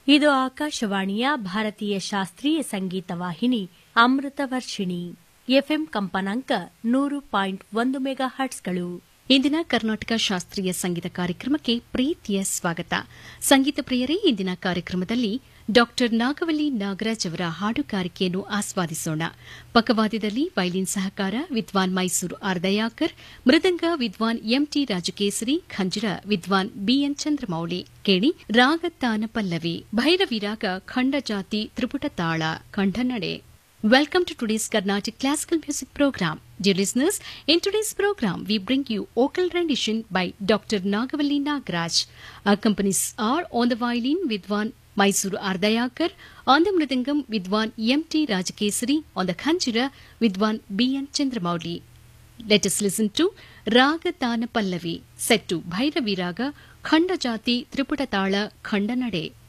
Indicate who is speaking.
Speaker 1: ಇದು ಆಕಾಶವಾಣಿಯ ಭಾರತೀಯ ಶಾಸ್ತ್ರೀಯ ಸಂಗೀತ ವಾಹಿನಿ ಅಮೃತ ವರ್ಷಿಣಿ ಎಫ್ಎಂ ಕಂಪನಾಂಕ ನೂರು ಪಾಯಿಂಟ್ ಒಂದು ಮೆಗಾ ಹರ್ಟ್ಸ್ಗಳು
Speaker 2: ಇಂದಿನ ಕರ್ನಾಟಕ ಶಾಸ್ತ್ರೀಯ ಸಂಗೀತ ಕಾರ್ಯಕ್ರಮಕ್ಕೆ ಪ್ರೀತಿಯ ಸ್ವಾಗತ ಸಂಗೀತ ಪ್ರಿಯರೇ ಇಂದಿನ ಕಾರ್ಯಕ್ರಮದಲ್ಲಿ ಡಾಕ್ಟರ್ ನಾಗವಲ್ಲಿ ನಾಗರಾಜ್ ಅವರ ಹಾಡುಗಾರಿಕೆಯನ್ನು ಆಸ್ವಾದಿಸೋಣ ಪಕ್ಕವಾದ್ಯದಲ್ಲಿ ವೈಲಿನ್ ಸಹಕಾರ ವಿದ್ವಾನ್ ಮೈಸೂರು ಆರ್ದಯಾಕರ್ ಮೃದಂಗ ವಿದ್ವಾನ್ ಎಂಟಿ ರಾಜಕೇಸರಿ ಖಂಜರ ವಿದ್ವಾನ್ ಬಿಎನ್ ಚಂದ್ರಮೌಳಿ ಕೇಳಿ ರಾಗತಾನ ಪಲ್ಲವಿ ಭೈರವಿ ರಾಗ ಖಂಡಜಾತಿ ತ್ರಿಪುಟ ತಾಳ ಖಂಡನಡೆ Welcome to today's Carnatic Classical Music Program. Dear listeners, in today's program, we bring you vocal rendition by Dr. Nagavalli Nagraj. Accompanies are on the violin Vidwan Mysuru Ardayakar, on the mridangam Vidwan M.T. Rajakesari, on the khanjira Vidwan B.N. Chandramouli. Let us listen to Raga Tana Pallavi, set to Bhairavi Raga, Khanda Jati Triputatala Khandanade.